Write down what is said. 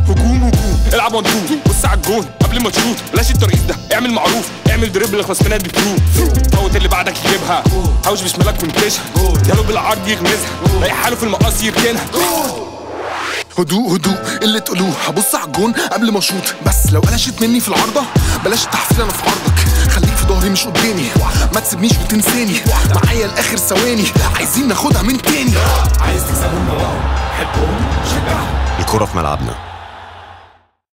هجوم هجوم العب مضغوط بص على الجون قبل ما تشوط بلاش الترقيص ده اعمل معروف اعمل دريبل اخلص منها بفلو فوت اللي بعدك يجيبها حوش بشمالك وانتشها يالو بالعرض يغمزها لاقي حاله في المقص يركنها هدوء هدوء اللي تقولوه هبص على الجون قبل ما اشوط بس لو قلشت مني في العارضه بلاش التحفيل انا في عرضك خليك في ظهري مش قدامي ما تسيبنيش وتنساني معايا لاخر ثواني عايزين ناخدها من تاني عايز تكسبهم باباهم حبهم شجعهم الكرة في ملعبنا